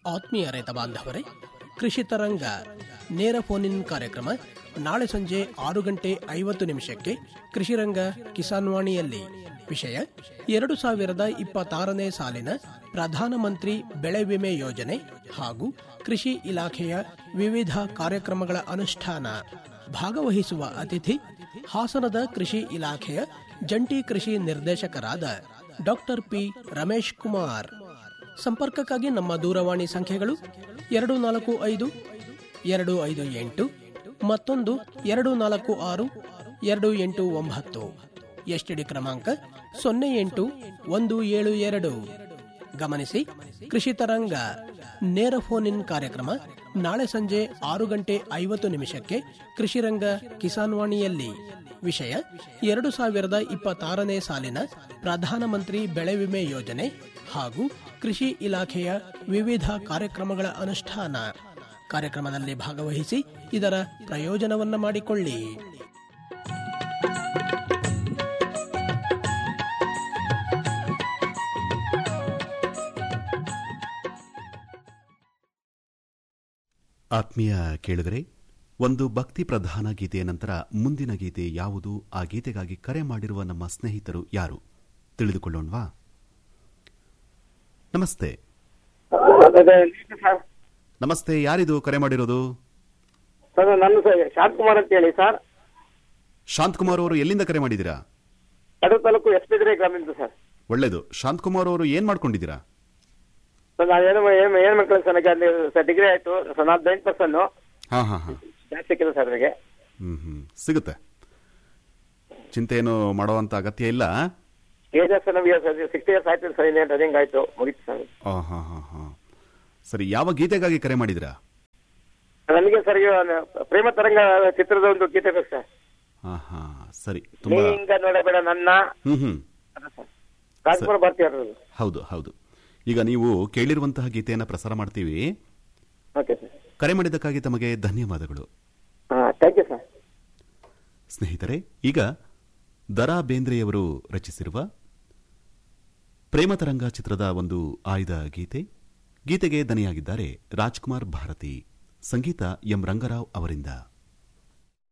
ಆತ್ಮೀಯ ರೈತ ಬಾಂಧವರೇ ಕೃಷಿ ತರಂಗ ನೇರ ಫೋನ್ ಇನ್ ಕಾರ್ಯಕ್ರಮ ನಾಳೆ ಸಂಜೆ ಆರು ಗಂಟೆ ಐವತ್ತು ನಿಮಿಷಕ್ಕೆ ಕೃಷಿರಂಗ ಕಿಸಾನ್ ವಾಣಿಯಲ್ಲಿ ವಿಷಯ ಎರಡು ಸಾವಿರದ ಇಪ್ಪತ್ತಾರನೇ ಸಾಲಿನ ಪ್ರಧಾನಮಂತ್ರಿ ಬೆಳೆ ವಿಮೆ ಯೋಜನೆ ಹಾಗೂ ಕೃಷಿ ಇಲಾಖೆಯ ವಿವಿಧ ಕಾರ್ಯಕ್ರಮಗಳ ಅನುಷ್ಠಾನ ಭಾಗವಹಿಸುವ ಅತಿಥಿ ಹಾಸನದ ಕೃಷಿ ಇಲಾಖೆಯ ಜಂಟಿ ಕೃಷಿ ನಿರ್ದೇಶಕರಾದ ಡಾಕ್ಟರ್ ಪಿ ರಮೇಶ್ ಕುಮಾರ್ ಸಂಪರ್ಕಕ್ಕಾಗಿ ನಮ್ಮ ದೂರವಾಣಿ ಸಂಖ್ಯೆಗಳು ಎರಡು ನಾಲ್ಕು ಐದು ಎರಡು ಐದು ಎಂಟು ಮತ್ತೊಂದು ಎರಡು ನಾಲ್ಕು ಆರು ಎರಡು ಎಂಟು ಒಂಬತ್ತು ಎಸ್ಟಿಡಿ ಕ್ರಮಾಂಕ ಸೊನ್ನೆ ಎಂಟು ಒಂದು ಏಳು ಎರಡು ಗಮನಿಸಿ ಕೃಷಿ ತರಂಗ ನೇರ ಫೋನ್ ಇನ್ ಕಾರ್ಯಕ್ರಮ ನಾಳೆ ಸಂಜೆ ಆರು ಗಂಟೆ ಐವತ್ತು ನಿಮಿಷಕ್ಕೆ ಕೃಷಿರಂಗ ಕಿಸಾನ್ ವಾಣಿಯಲ್ಲಿ ವಿಷಯ ಎರಡು ಸಾವಿರದ ಇಪ್ಪತ್ತಾರನೇ ಸಾಲಿನ ಪ್ರಧಾನಮಂತ್ರಿ ಬೆಳೆ ವಿಮೆ ಯೋಜನೆ ಹಾಗೂ ಕೃಷಿ ಇಲಾಖೆಯ ವಿವಿಧ ಕಾರ್ಯಕ್ರಮಗಳ ಅನುಷ್ಠಾನ ಕಾರ್ಯಕ್ರಮದಲ್ಲಿ ಭಾಗವಹಿಸಿ ಇದರ ಪ್ರಯೋಜನವನ್ನ ಮಾಡಿಕೊಳ್ಳಿ ಆತ್ಮೀಯ ಕೇಳಿದರೆ ಒಂದು ಭಕ್ತಿ ಪ್ರಧಾನ ಗೀತೆಯ ನಂತರ ಮುಂದಿನ ಗೀತೆ ಯಾವುದು ಆ ಗೀತೆಗಾಗಿ ಕರೆ ಮಾಡಿರುವ ನಮ್ಮ ಸ್ನೇಹಿತರು ಯಾರು ತಿಳಿದುಕೊಳ್ಳೋಣವಾ ನಮಸ್ತೆ ಸರ್ ನಮಸ್ತೆ ಯಾರಿದು ಕರೆ ಮಾಡಿರೋದು ಸರ್ ನನ್ನ ಸರ್ ಶಾಂತಕುಮಾರ್ ಅಂತ ಹೇಳಿ ಸರ್ ಶಾಂತಕುಮಾರ್ ಅವರು ಎಲ್ಲಿಂದ ಕರೆ ಮಾಡಿದ್ದೀರಾ ಕಡೂರು ತಾಲೂಕು ಎಸ್ ಬಿದ್ರೆ ಗ್ರಾಮದಿಂದ ಸರ್ ಒಳ್ಳೇದು ಶಾಂತಕುಮಾರ್ ಅವರು ಏನ್ ಮಾಡ್ಕೊಂಡಿದ್ದೀರಾ ಸರ್ ನಾನು ಏನು ಏನು ಏನು ಮಕ್ಕಳು ಸರ್ ನನಗೆ ಸರ್ ಡಿಗ್ರಿ ಆಯ್ತು ಸರ್ ನಾನು ಬೆಂಟ್ ಪರ್ಸನ್ ಹಾ ಹಾ ಹಾ ಜಾಸ್ತಿ ಸಿಕ್ಕಿದೆ ಸರ್ ನನಗೆ ಹ್ಮ್ ಹ್ಮ್ ಸಿಗುತ್ತೆ ಚಿಂತೆ ಏನು ಮಾಡುವಂತ ಅಗತ್ಯ ಇಲ್ಲ ಏಜ್ ಸರ್ ನಮಗೆ ಸಿಕ್ಸ್ಟಿ ಇಯರ್ಸ್ ಆಯ್ತು ಸರ್ ಇನ್ನೇನು ರನ್ನಿಂಗ್ ಆಯ್ತು ಮುಗೀತು ಸರ್ ಆ, ಹಾ ಹಾ ಹಾ ಸರಿ ಯಾವ ಗೀತೆಗಾಗಿ ಕರೆ ಮಾಡಿದಿರಾ ನನಗೆ ಸರ್ ಈಗ ಪ್ರೇಮ ತರಂಗ ಚಿತ್ರದ ಒಂದು ಗೀತೆ ಬೇಕು ಸರ್ ಹಾ ಹಾ ಸರಿ ನೀ ತುಂಬಾ ಹಿಂಗ ನೋಡಬೇಡ ನನ್ನ ಹ್ಮ್ ಹ್ಮ್ ಅದ ಸರ್ ರಾಜ್ಕುಮಾರ್ ಭಾರತಿ ಅವ್ರದ್ದು ಹೌದು ಹೌದು ಈಗ ನೀವು ಕೇಳಿರುವಂತಹ ಗೀತೆಯನ್ನ ಪ್ರಸಾರ ಮಾಡ್ತೀವಿ ಓಕೆ ಸರ್ ಕರೆ ಮಾಡಿದ್ದಕ್ಕಾಗಿ ತಮಗೆ ಧನ್ಯವಾದಗಳು ಹಾಂ ಥ್ಯಾಂಕ್ ಯು ಸರ್ ಸ್ನೇಹಿತರೆ ಈಗ ದರಾ ಬೇಂದ್ರೆಯವರು ರಚಿಸಿರುವ ಪ್ರೇಮತರಂಗ ಚಿತ್ರದ ಒಂದು ಆಯ್ದ ಗೀತೆ ಗೀತೆಗೆ ದನಿಯಾಗಿದ್ದಾರೆ ರಾಜ್ಕುಮಾರ್ ಭಾರತಿ ಸಂಗೀತ ಎಂ ರಂಗರಾವ್ ಅವರಿಂದ